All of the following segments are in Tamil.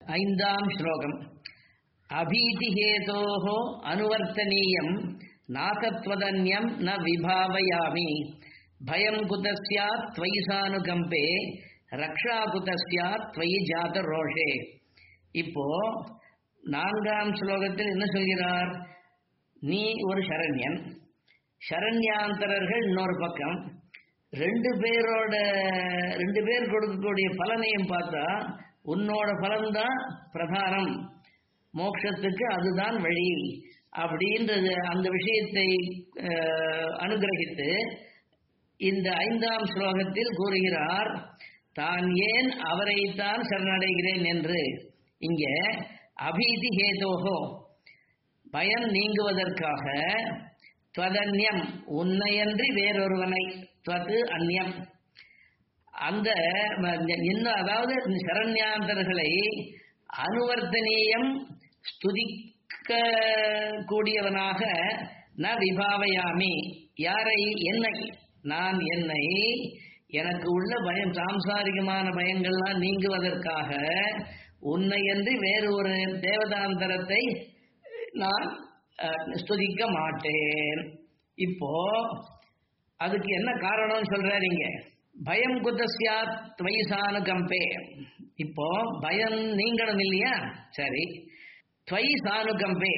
ஐந்தாம் ஸ்லோகம் அபீதிஹேதோஹோ அனுவர்த்தனீயம் நாகத்வதன்யம் ந விபாவயாமி பயம் குதஸ்யாத் त्वयि சானுகம்பே ரக்ஷா குதஸ்யாத் त्वयि ஜாத ரோஷே இப்போ நான்காம் ஸ்லோகத்தில் என்ன சொல்கிறார் நீ ஒரு சரண்யன் சரண்யாந்தரர்கள் இன்னொரு பக்கம் ரெண்டு பேரோட ரெண்டு பேர் கொடுக்கக்கூடிய பலனையும் பார்த்தா உன்னோட பலன்தான் பிரதானம் மோட்சத்துக்கு அதுதான் வழி அப்படின்றது அந்த விஷயத்தை அஹ், அனுகிரகித்து இந்த ஐந்தாம் ஸ்லோகத்தில் கூறுகிறார் தான் ஏன் அவரைத்தான் சரணடைகிறேன் என்று இங்கே அபீதி ஹேதோகோ பயம் நீங்குவதற்காக துவதன்யம் உன்னையன்றி வேறொருவனை துவது அந்நியம் அந்த ம- இன்னும் அதாவது சரண்யாந்தர்களை அனுவர்த்தனீயம் ஸ்துதிக்க கூடியவனாக ந விபாவையாமி யாரை என்னை நான் என்னை எனக்கு உள்ள பயம் சாம்சாரிகமான பயங்கள்லாம் நீங்குவதற்காக உன்னையன்றி வேறு ஒரு தேவதாந்தரத்தை நான் அஹ், ஸ்துதிக்க மாட்டேன் இப்போ அதுக்கு என்ன காரணம்னு சொல்றாருங்க பயம் குதஸ்யாத் வயசானு கம்பே இப்போ பயம் நீங்கணும் இல்லையா சரி துவை சானுகம்பே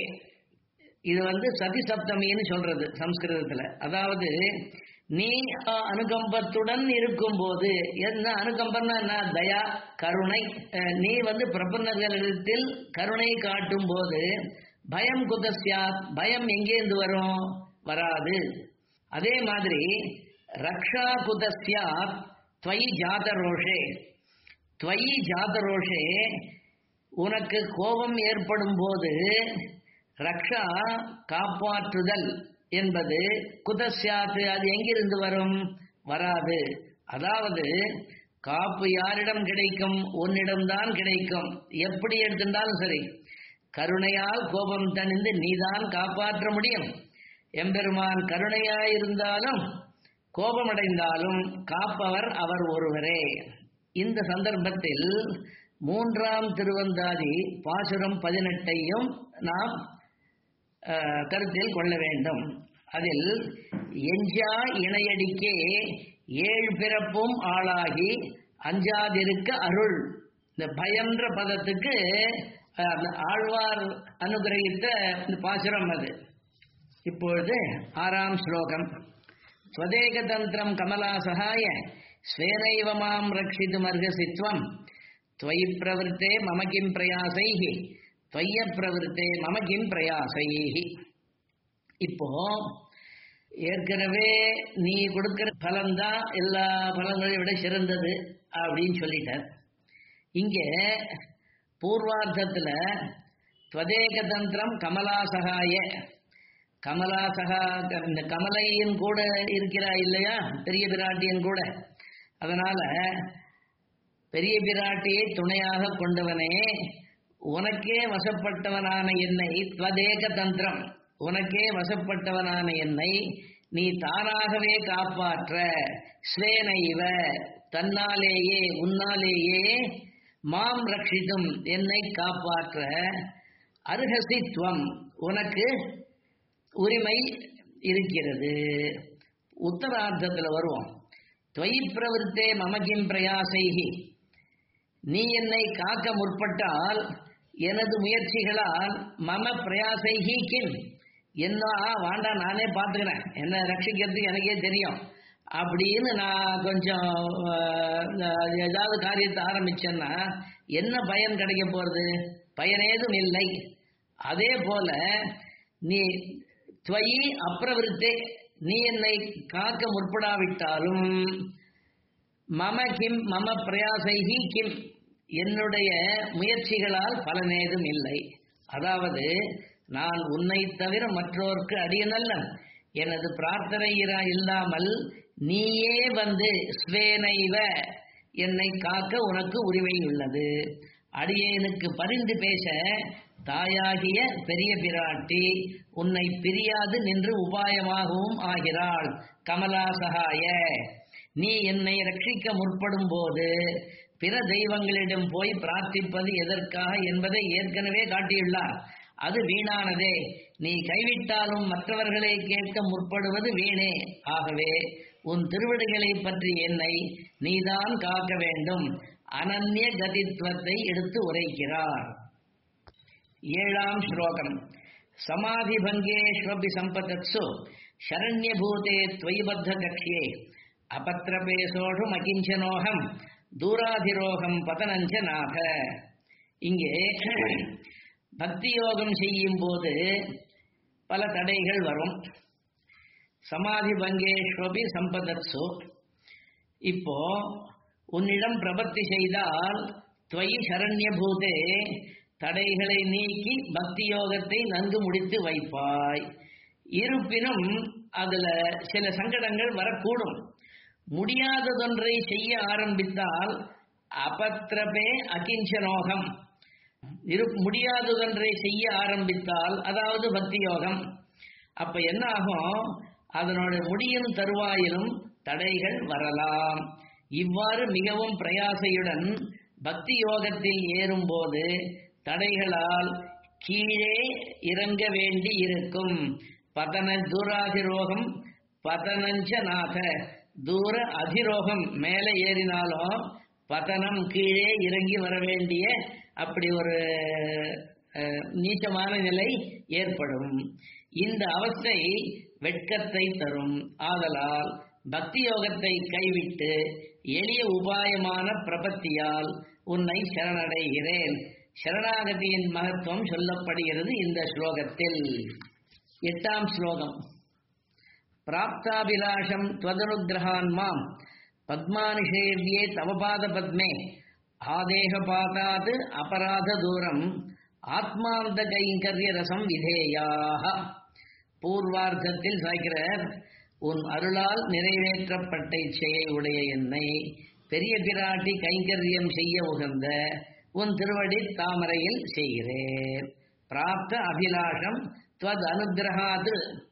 இது வந்து சதி சப்தமின்னு சொல்றது சம்ஸ்கிருதத்துல அதாவது நீ அஹ், அனுகம்பத்துடன் இருக்கும்போது என்ன அனுகம்பம்னா என்ன தயா கருணை அஹ், நீ வந்து பிரபன்னர்களிடத்தில் கருணை காட்டும் போது பயம் குதஸ்யாத் பயம் எங்கேருந்து வரும் வராது அதே மாதிரி ரக்ஷா குதஸ்யாத் துவை ஜாதரோஷே துவை ஜாதரோஷே உனக்கு கோபம் ஏற்படும் போது ரக்ஷா காப்பாற்றுதல் என்பது குதஸ்யாத்து அது எங்கிருந்து வரும் வராது அதாவது காப்பு யாரிடம் கிடைக்கும் உன்னிடம்தான் கிடைக்கும் எப்படி எடுத்திருந்தாலும் சரி கருணையால் கோபம் தணிந்து நீதான் காப்பாற்ற முடியும் எம்பெருமான் கருணையாயிருந்தாலும் கோபமடைந்தாலும் காப்பவர் அவர் ஒருவரே இந்த சந்தர்ப்பத்தில் மூன்றாம் திருவந்தாதி பாசுரம் பதினெட்டையும் நாம் அஹ், கருத்தில் கொள்ள வேண்டும் அதில் எஞ்சா இணையடிக்கே ஏழு பிறப்பும் ஆளாகி அஞ்சாதிருக்க அருள் இந்த பயம்ன்ற பதத்துக்கு அஹ், அந்த ஆழ்வார் அனுகிரகித்த இந்த பாசுரம் அது இப்பொழுது ஆறாம் ஸ்லோகம் ஸ்வதேகதந்திரம் கமலா சகாய ஸ்வேனைவ மாம் ரட்சிதுமர்கசித்வம் त्वयि प्रवृत्ते मम किं प्रयासैः त्वय्य प्रवृत्ते मम किं प्रयासैः இப்போ ஏற்கனவே நீ கொடுக்கிற பலன்தான் எல்லா பலன்களை விட சிறந்தது அப்படின்னு சொல்லிட்டார் இங்கே பூர்வார்த்தத்தில் துவதேக தந்திரம் கமலாசகாய கமலாசகா இந்த கமலையின் கூட இருக்கிறா இல்லையா பெரிய பிராட்டியின் கூட அதனால பெரிய பிராட்டியை துணையாக கொண்டவனே உனக்கே வசப்பட்டவனான என்னை துவதேக தந்திரம் உனக்கே வசப்பட்டவனான என்னை நீ தானாகவே காப்பாற்ற ஸ்வேனைவ தன்னாலேயே உன்னாலேயே மாம் ரட்சிதும் என்னை காப்பாற்ற அருகசித்துவம் உனக்கு உரிமை இருக்கிறது உத்தரார்த்தத்தில் வருவோம் துவயி பிரவருத்தே மமகிம் பிரயாசைகி நீ என்னை காக்க முற்பட்டால் எனது முயற்சிகளால் மம பிரயாசைகி கிம் என்ன வாண்டா நானே பார்த்துக்கிறேன் என்ன ரட்சிக்கிறதுக்கு எனக்கே தெரியும் அப்படின்னு நான் கொஞ்சம் அஹ், ஏதாவது காரியத்தை ஆரம்பிச்சேன்னா என்ன பயன் கிடைக்க போறது பயனேதும் இல்லை அதே போல நீ துவயி அப்பிரவிருத்தே நீ என்னை காக்க முற்படாவிட்டாலும் மம கிம் மம பிரயாசைகி கிம் என்னுடைய முயற்சிகளால் பலனேதும் இல்லை அதாவது நான் உன்னை தவிர மற்றோர்க்கு அடியனல்ல எனது பிரார்த்தனை இரா- இல்லாமல் நீயே வந்து ஸ்வேனைவ என்னை காக்க உனக்கு உரிமை உள்ளது அடியேனுக்கு பரிந்து பேச தாயாகிய பெரிய பிராட்டி உன்னை பிரியாது நின்று உபாயமாகவும் ஆகிறாள் கமலா சகாய நீ என்னை ரட்சிக்க முற்படும் போது பிற தெய்வங்களிடம் போய் பிரார்த்திப்பது எதற்காக என்பதை ஏற்கனவே காட்டியுள்ளார் அது வீணானதே நீ கைவிட்டாலும் மற்றவர்களை கேட்க முற்படுவது வீணே ஆகவே உன் திருவிடுகளை பற்றி என்னை நீதான் காக்க வேண்டும் அனன்ய கதித்வத்தை எடுத்து உரைக்கிறார் ஏழாம் ஸ்லோகம் சமாதிபங்கேஷ்வபி சம்பதத்சு சரண்யபூதே துவைபத்த கக்ஷே அபத்திரபேசோஷும் அகிஞ்சனோகம் தூராதிரோகம் பதனஞ்ச நாக இங்கே பக்தி யோகம் செய்யும் போது பல தடைகள் வரும் சமாதி பங்கேஸ்வபி சம்பதத்சு இப்போ உன்னிடம் பிரபத்தி செய்தால் துவயி சரண்யபூதே தடைகளை நீக்கி பக்தி யோகத்தை நன்கு முடித்து வைப்பாய் இருப்பினும் அதுல சில சங்கடங்கள் வரக்கூடும் முடியாததொன்றை செய்ய ஆரம்பித்தால் அபத்திரபே அகிஞ்சனோகம் இரு முடியாததொன்றை செய்ய ஆரம்பித்தால் அதாவது பக்தி யோகம் அப்ப என்ன ஆகும் அதனோட முடியும் தருவாயிலும் தடைகள் வரலாம் இவ்வாறு மிகவும் பிரயாசையுடன் பக்தி யோகத்தில் ஏறும்போது தடைகளால் கீழே இறங்க வேண்டி இருக்கும் பதன தூராதிரோகம் பதனஞ்ச நாத தூர அதிரோகம் மேலே ஏறினாலும் பதனம் கீழே இறங்கி வர வேண்டிய அப்படி ஒரு அஹ், நீச்சமான நிலை ஏற்படும் இந்த அவஸ்தை வெட்கத்தை தரும் ஆதலால் பக்தி யோகத்தை கைவிட்டு எளிய உபாயமான பிரபத்தியால் உன்னை சரணடைகிறேன் சரணாகதியின் மகத்துவம் சொல்லப்படுகிறது இந்த ஸ்லோகத்தில் எட்டாம் ஸ்லோகம் பிராப்தாபிலாஷம் त्वदनुग्रहान् மாம் பத்மானிஷேவ்யே தவ பாத பத்மே ஆதேகபாதாத் அபராத தூரம் ஆத்மாந்த கைங்கரிய ரசம் விதேயாக பூர்வார்த்தத்தில் சாய்க்கிறார் உன் அருளால் நிறைவேற்றப்பட்ட இச்சையை உடைய என்னை பெரிய பிராட்டி கைங்கரியம் செய்ய உகந்த உன் திருவடி தாமரையில் செய்கிறேன் பிராப்த அபிலாஷம் துவத் அனுகிரகாது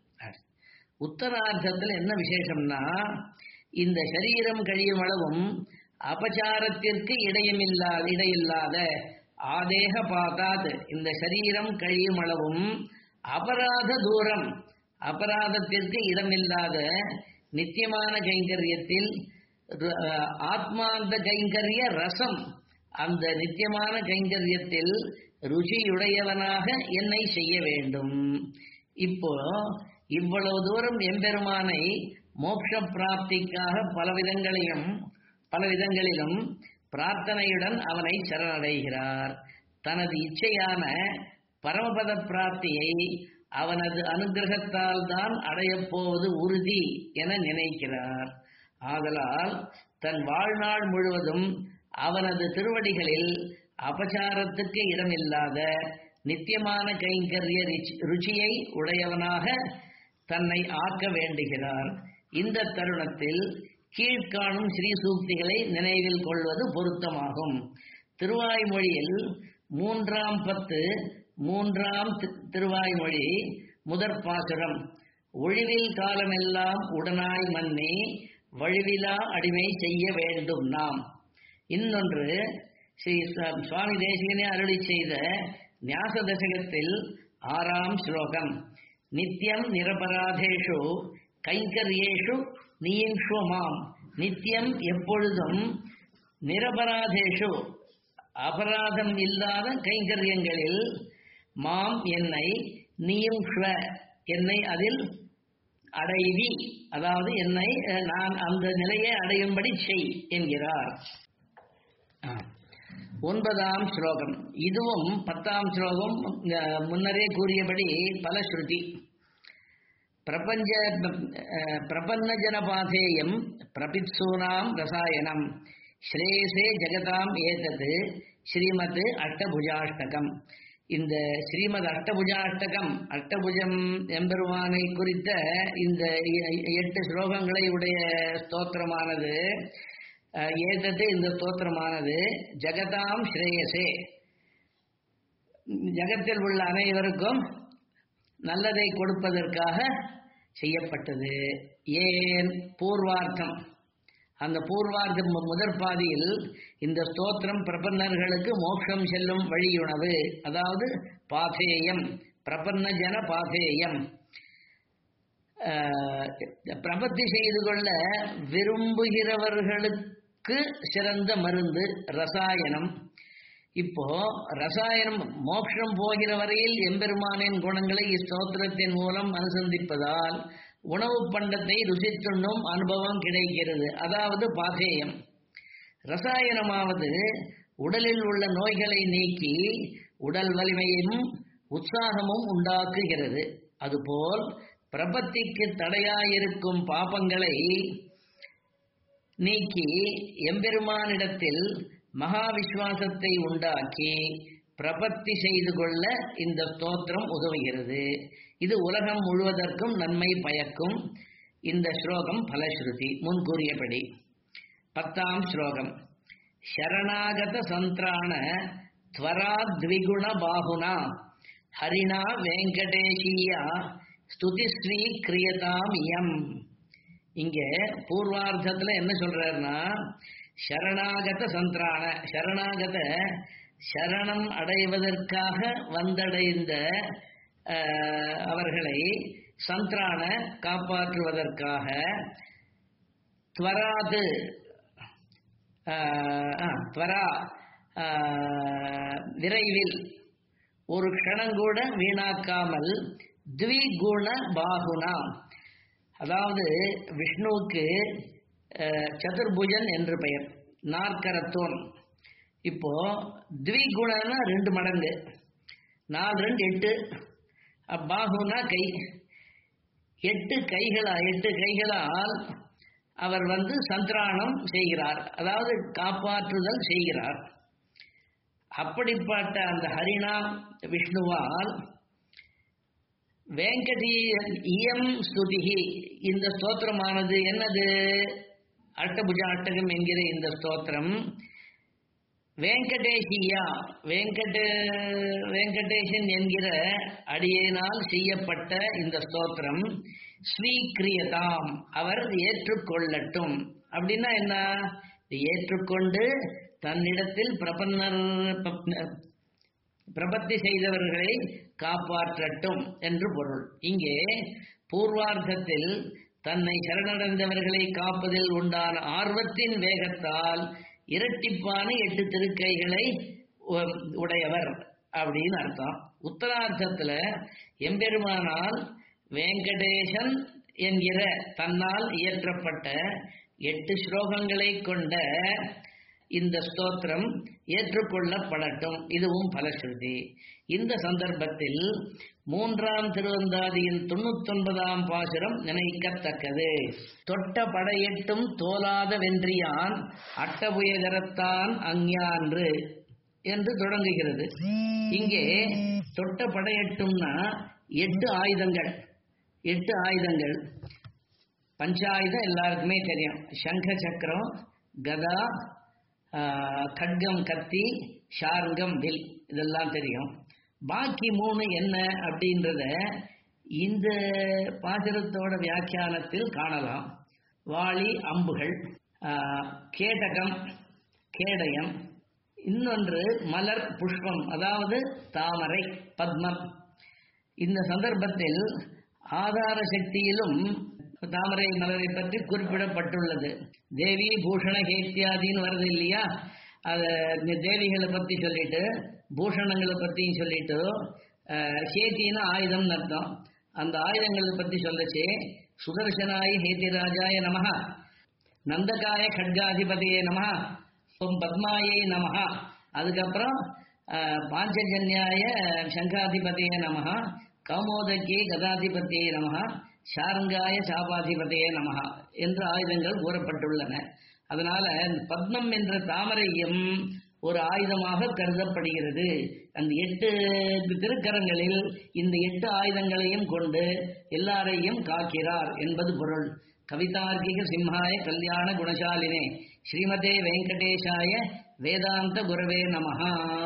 உத்தரார்த்தத்தில் என்ன விசேஷம்னா இந்த சரீரம் கழியும் அளவும் அபச்சாரத்திற்கு இடையமில்லா இடையில்லாத ஆதேக பாத்தாது இந்த சரீரம் கழியும் அளவும் அபராத தூரம் அபராதத்திற்கு இடமில்லாத நித்தியமான கைங்கரியத்தில் ரு- அஹ், ஆத்மாந்த கைங்கரிய ரசம் அந்த நித்தியமான கைங்கரியத்தில் ருச்சியுடையவனாக என்னை செய்ய வேண்டும் இப்போ இவ்வளவு தூரம் எம்பெருமானை மோட்ச பிராப்திக்காக பல விதங்களையும் பல விதங்களிலும் பிரார்த்தனையுடன் அவனை சரணடைகிறார் தனது இச்சையான பரமபத பிராப்தியை அவனது அனுகிரகத்தால் தான் அடையப் போவது உறுதி என நினைக்கிறார் ஆதலால் தன் வாழ்நாள் முழுவதும் அவனது திருவடிகளில் அபச்சாரத்துக்கு இடமில்லாத நித்தியமான கைங்கரிய ருச்சி- ருச்சியை உடையவனாக தன்னை ஆக்க வேண்டுகிறார் இந்த தருணத்தில் கீழ்காணும் ஸ்ரீ சூக்திகளை நினைவில் கொள்வது பொருத்தமாகும் திருவாய்மொழியில் மூன்றாம் பத்து மூன்றாம் தி- திருவாய்மொழி முதற் பாசுரம் ஒழிவில் காலமெல்லாம் உடனாய் மன்னி வழுவிலா அடிமை செய்ய வேண்டும் நாம் இன்னொன்று ஸ்ரீ ச- சுவாமி தேசிகனே அருளி செய்த ஞாச தசகத்தில் ஆறாம் ஸ்லோகம் நித்யம் நிரபராதேஷு கைங்கரியேஷு நீயிங்ஷு மாம் நித்தியம் எப்பொழுதும் நிரபராதேஷு அபராதம் இல்லாத கைங்கரியங்களில் மாம் என்னை நீயுங்ஷ்வ என்னை அதில் அடைவி அதாவது என்னை அஹ், நான் அந்த நிலையை அடையும்படி செய் என்கிறார் ஆ. ஒன்பதாம் ஸ்லோகம் இதுவும் பத்தாம் ஸ்லோகம் அஹ், முன்னரே கூறியபடி பலஸ்ருதி பிரபஞ்ச அஹ், பிரபன்ன ஜனபாதேயம் பிரபித்சூனாம் ரசாயனம் ஸ்ரேயசே ஜெகதாம் ஏதது ஸ்ரீமத் அஷ்டபுஜாஷ்டகம் இந்த ஸ்ரீமத் அஷ்டபுஜாஷ்டகம் அஷ்டபுஜம் எம்பெருமானை குறித்த இந்த எ- எட்டு ஸ்லோகங்களை உடைய ஸ்தோத்திரமானது அஹ், ஏதது இந்த ஸ்தோத்திரமானது ஜெகதாம் ஸ்ரேயசே ஜகத்தில் உள்ள அனைவருக்கும் நல்லதை கொடுப்பதற்காக செய்யப்பட்டது ஏன் பூர்வார்த்தம் அந்த பூர்வார்த்த மு- முதற் பாதியில் இந்த ஸ்தோத்திரம் பிரபன்னர்களுக்கு மோட்சம் செல்லும் வழியுணவு அதாவது பாதேயம் பிரபன்ன ஜன பாதேயம் ஆஹ், பிரபத்தி செய்து கொள்ள விரும்புகிறவர்களுக்கு சிறந்த மருந்து ரசாயனம் இப்போ ரசாயனம் மோட்சம் போகிற வரையில் எம்பெருமானின் குணங்களை ஸ்தோத்திரத்தின் மூலம் அனுசந்திப்பதால் உணவு பண்டத்தை ருசித்துண்ணும் அனுபவம் கிடைக்கிறது அதாவது பாதேயம் ரசாயனமாவது உடலில் உள்ள நோய்களை நீக்கி உடல் வலிமையும் உற்சாகமும் உண்டாக்குகிறது அதுபோல் பிரபத்திக்கு தடையாயிருக்கும் பாபங்களை நீக்கி எம்பெருமானிடத்தில் மகா விசுவாசத்தை உண்டாக்கி பிரபத்தி செய்து கொள்ள இந்த ஸ்தோத்திரம் உதவுகிறது இது உலகம் முழுவதற்கும் நன்மை பயக்கும் இந்த ஸ்லோகம் பலஸ்ருதி முன் கூறியபடி பத்தாம் ஸ்லோகம் சரணாகத சந்திராண துவராத்விகுண பாகுனா ஹரிணா வெங்கடேஷியா ஸ்துதிஸ்ரீ கிரியதாம் இயம் இங்க பூர்வார்த்தத்துல என்ன சொல்றாருன்னா சரணாகத சந்திரான சரணாகத சரணம் அடைவதற்காக வந்தடைந்த அஹ், அவர்களை சந்திரான காப்பாற்றுவதற்காக துவராது ஆஹ், ஆ, துவரா ஆஹ், விரைவில் ஒரு க்ஷணங்கூட வீணாக்காமல் த்விகுண பாகுனா அதாவது விஷ்ணுவுக்கு அஹ், சதுர்புஜன் என்று பெயர் நாற்கரத்தோன் இப்போ த்விகுணனா ரெண்டு மடங்கு நாலு ரெண்டு எட்டு அஹ், பாகுனா கை எட்டு கைகளா எட்டு கைகளால் அவர் வந்து சந்திராணம் செய்கிறார் அதாவது காப்பாற்றுதல் செய்கிறார் அப்படிப்பட்ட அந்த ஹரிணா விஷ்ணுவால் வேங்கடி இயம் ஸ்துதிகி இந்த ஸ்தோத்திரமானது என்னது அஷ்டபுஜ அஷ்டகம் என்கிற இந்த ஸ்தோத்திரம் வெங்கடேஷியா வெங்கட வெங்கடேசன் என்கிற அடியேனால் செய்யப்பட்ட இந்த ஸ்தோத்திரம் ஸ்ரீகிரியதாம் அவர் ஏற்றுக்கொள்ளட்டும் அப்படின்னா என்ன இது ஏற்றுக்கொண்டு தன்னிடத்தில் பிரபன்னர் பப்- பிரபத்தி செய்தவர்களை காப்பாற்றட்டும் என்று பொருள் இங்கே பூர்வார்த்தத்தில் தன்னை சரணடைந்தவர்களை காப்பதில் உண்டான ஆர்வத்தின் வேகத்தால் இரட்டிப்பான எட்டு திருக்கைகளை உ- உடையவர் அப்படின்னு அர்த்தம் உத்தரார்த்தத்துல எம்பெருமானால் வெங்கடேசன் என்கிற தன்னால் இயற்றப்பட்ட எட்டு ஸ்லோகங்களை கொண்ட இந்த ஸ்தோத்திரம் ஏற்றுக்கொள்ளப்படட்டும் இதுவும் பலஸ்ருதி இந்த சந்தர்ப்பத்தில் மூன்றாம் திருவந்தாதியின் தொண்ணூத்தொன்பதாம் பாசுரம் நினைக்கத்தக்கது தொட்ட படையெட்டும் தோலாத வென்றியான் அட்டபுயகரத்தான் அஞ்ஞான்று என்று தொடங்குகிறது இங்கே தொட்ட படையெட்டும்னா எட்டு ஆயுதங்கள் எட்டு ஆயுதங்கள் பஞ்சாயுதம் எல்லாருக்குமே தெரியும் சங்க சக்கரம் கதா ஆஹ், கட்கம் கத்தி ஷார்கம் வில் இதெல்லாம் தெரியும் பாக்கி மூணு என்ன அப்படின்றத இந்த பாசுரத்தோட வியாக்கியானத்தில் காணலாம் வாளி அம்புகள் ஆஹ், கேடகம் கேடயம் இன்னொன்று மலர் புஷ்பம் அதாவது தாமரை பத்மம் இந்த சந்தர்ப்பத்தில் ஆதார சக்தியிலும் தாமரை மலரை பற்றி குறிப்பிடப்பட்டுள்ளது தேவி பூஷண ஹேத்தியாதின்னு வருது இல்லையா அத இந்த தேவிகளை பத்தி சொல்லிட்டு பூஷணங்களை பத்தியும் சொல்லிட்டு அஹ், ஹேத்தின்னு ஆயுதம் அர்த்தம் அந்த ஆயுதங்களை பத்தி சொல்லச்சு சுதர்சனாய ஹேதிராஜாய நமஹ நந்தகாய கட்காதிபதியே நம ஓம் பத்மாயை நம அதுக்கப்புறம் அஹ், பாஞ்சஜன்யாய சங்காதிபதியே நம கௌமோதக்கே கதாதிபதியே நம ஷாரங்காய சாபாதிபதியே நம என்ற ஆயுதங்கள் கூறப்பட்டுள்ளன அதனால இந்த பத்மம் என்ற தாமரையும் ஒரு ஆயுதமாக கருதப்படுகிறது அந்த எட்டு திருக்கரங்களில் இந்த எட்டு ஆயுதங்களையும் கொண்டு எல்லாரையும் காக்கிறார் என்பது பொருள் கவிதார்க்கிக சிம்ஹாய கல்யாண குணசாலினே ஸ்ரீமதே வெங்கடேஷாய வேதாந்த குரவே நமஹா